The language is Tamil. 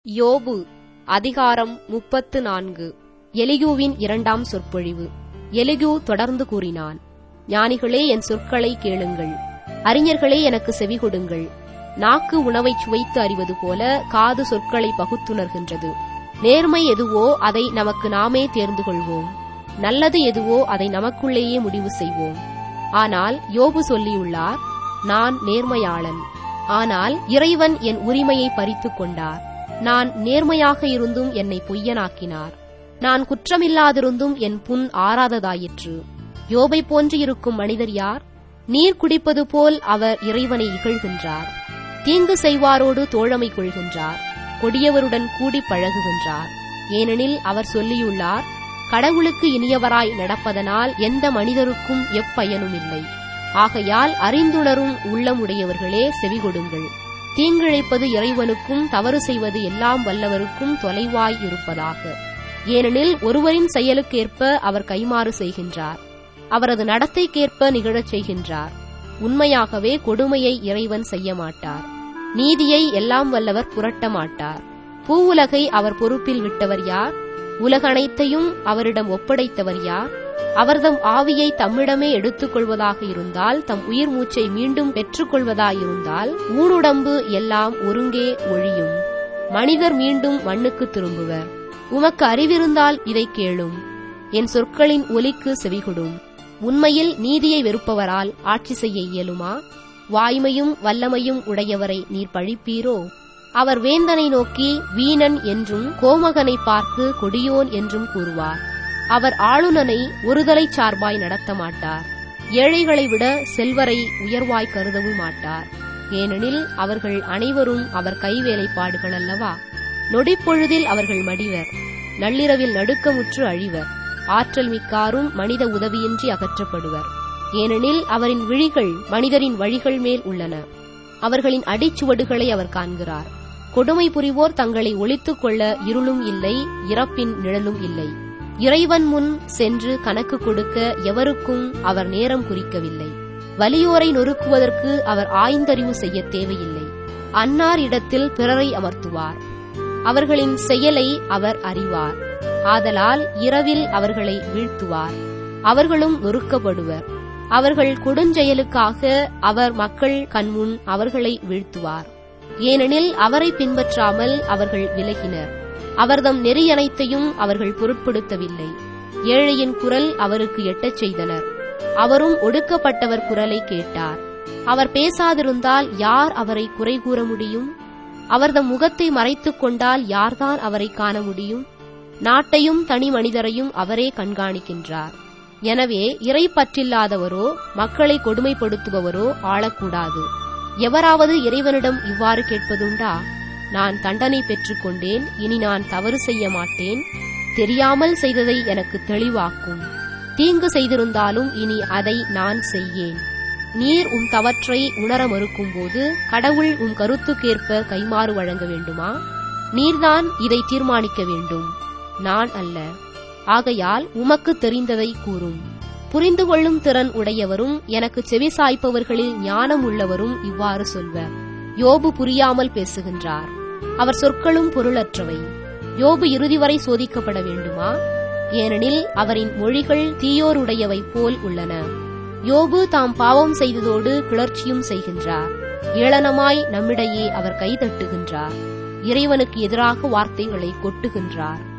யோபு அதிகாரம் முப்பத்து நான்கு எலிகூவின் இரண்டாம் சொற்பொழிவு எலிகூ தொடர்ந்து கூறினான் ஞானிகளே என் சொற்களை கேளுங்கள் அறிஞர்களே எனக்கு செவி கொடுங்கள் நாக்கு உணவைச் சுவைத்து அறிவது போல காது சொற்களை பகுத்துணர்கின்றது நேர்மை எதுவோ அதை நமக்கு நாமே தேர்ந்து கொள்வோம் நல்லது எதுவோ அதை நமக்குள்ளேயே முடிவு செய்வோம் ஆனால் யோபு சொல்லியுள்ளார் நான் நேர்மையாளன் ஆனால் இறைவன் என் உரிமையை பறித்துக் கொண்டார் நான் நேர்மையாக இருந்தும் என்னை பொய்யனாக்கினார் நான் குற்றமில்லாதிருந்தும் என் புண் ஆறாததாயிற்று யோபை போன்று இருக்கும் மனிதர் யார் நீர் குடிப்பது போல் அவர் இறைவனை இகழ்கின்றார் தீங்கு செய்வாரோடு தோழமை கொள்கின்றார் கொடியவருடன் கூடி பழகுகின்றார் ஏனெனில் அவர் சொல்லியுள்ளார் கடவுளுக்கு இனியவராய் நடப்பதனால் எந்த மனிதருக்கும் எப்பயனும் இல்லை ஆகையால் அறிந்துணரும் உள்ளமுடையவர்களே செவிகொடுங்கள் தீங்கிழைப்பது இறைவனுக்கும் தவறு செய்வது எல்லாம் வல்லவருக்கும் தொலைவாய் இருப்பதாக ஏனெனில் ஒருவரின் செயலுக்கேற்ப அவர் கைமாறு செய்கின்றார் அவரது நடத்தைக்கேற்ப நிகழச் செய்கின்றார் உண்மையாகவே கொடுமையை இறைவன் செய்ய மாட்டார் நீதியை எல்லாம் வல்லவர் புரட்ட மாட்டார் பூவுலகை அவர் பொறுப்பில் விட்டவர் யார் உலகனைத்தையும் அவரிடம் ஒப்படைத்தவர் யார் அவர்தம் ஆவியை தம்மிடமே எடுத்துக் கொள்வதாக இருந்தால் தம் உயிர் மூச்சை மீண்டும் பெற்றுக்கொள்வதாயிருந்தால் ஊனுடம்பு எல்லாம் ஒருங்கே ஒழியும் மனிதர் மீண்டும் மண்ணுக்கு திரும்புவர் உமக்கு அறிவிருந்தால் இதை கேளும் என் சொற்களின் ஒலிக்கு செவிகொடும் உண்மையில் நீதியை வெறுப்பவரால் ஆட்சி செய்ய இயலுமா வாய்மையும் வல்லமையும் உடையவரை நீர் பழிப்பீரோ அவர் வேந்தனை நோக்கி வீணன் என்றும் கோமகனை பார்த்து கொடியோன் என்றும் கூறுவார் அவர் ஆளுநனை ஒருதலை சார்பாய் நடத்த மாட்டார் ஏழைகளை விட செல்வரை உயர்வாய் கருதவும் மாட்டார் ஏனெனில் அவர்கள் அனைவரும் அவர் கைவேலைப்பாடுகள் அல்லவா நொடிப்பொழுதில் அவர்கள் மடிவர் நள்ளிரவில் நடுக்கமுற்று அழிவர் ஆற்றல் மிக்காரும் மனித உதவியின்றி அகற்றப்படுவர் ஏனெனில் அவரின் விழிகள் மனிதரின் வழிகள் மேல் உள்ளன அவர்களின் அடிச்சுவடுகளை அவர் காண்கிறார் கொடுமை புரிவோர் தங்களை ஒழித்துக் கொள்ள இருளும் இல்லை இறப்பின் நிழலும் இல்லை இறைவன் முன் சென்று கணக்கு கொடுக்க எவருக்கும் அவர் நேரம் குறிக்கவில்லை வலியோரை நொறுக்குவதற்கு அவர் ஆய்ந்தறிவு செய்ய தேவையில்லை அன்னார் இடத்தில் பிறரை அமர்த்துவார் அவர்களின் செயலை அவர் அறிவார் ஆதலால் இரவில் அவர்களை வீழ்த்துவார் அவர்களும் நொறுக்கப்படுவர் அவர்கள் கொடுஞ்செயலுக்காக அவர் மக்கள் கண்முன் அவர்களை வீழ்த்துவார் ஏனெனில் அவரை பின்பற்றாமல் அவர்கள் விலகினர் அவர்தம் நெறியனைத்தையும் அவர்கள் பொருட்படுத்தவில்லை ஏழையின் குரல் அவருக்கு எட்டச் செய்தனர் அவரும் ஒடுக்கப்பட்டவர் குரலை கேட்டார் அவர் பேசாதிருந்தால் யார் அவரை குறை கூற முடியும் அவர்தம் முகத்தை மறைத்துக் கொண்டால் யார்தான் அவரை காண முடியும் நாட்டையும் தனி மனிதரையும் அவரே கண்காணிக்கின்றார் எனவே இறை பற்றில்லாதவரோ மக்களை கொடுமைப்படுத்துபவரோ ஆளக்கூடாது எவராவது இறைவனிடம் இவ்வாறு கேட்பதுண்டா நான் தண்டனை பெற்றுக்கொண்டேன் இனி நான் தவறு செய்ய மாட்டேன் தெரியாமல் செய்ததை எனக்கு தெளிவாக்கும் தீங்கு செய்திருந்தாலும் இனி அதை நான் செய்யேன் நீர் உம் தவற்றை உணர மறுக்கும்போது கடவுள் உம் கருத்துக்கேற்ப கைமாறு வழங்க வேண்டுமா நீர்தான் இதை தீர்மானிக்க வேண்டும் நான் அல்ல ஆகையால் உமக்கு தெரிந்ததை கூறும் புரிந்து கொள்ளும் திறன் உடையவரும் எனக்கு செவிசாய்ப்பவர்களில் ஞானம் உள்ளவரும் இவ்வாறு சொல்வர் யோபு புரியாமல் பேசுகின்றார் அவர் சொற்களும் பொருளற்றவை யோபு இறுதி வரை சோதிக்கப்பட வேண்டுமா ஏனெனில் அவரின் மொழிகள் தீயோருடையவை போல் உள்ளன யோபு தாம் பாவம் செய்ததோடு கிளர்ச்சியும் செய்கின்றார் ஏளனமாய் நம்மிடையே அவர் கைதட்டுகின்றார் இறைவனுக்கு எதிராக வார்த்தைகளை கொட்டுகின்றார்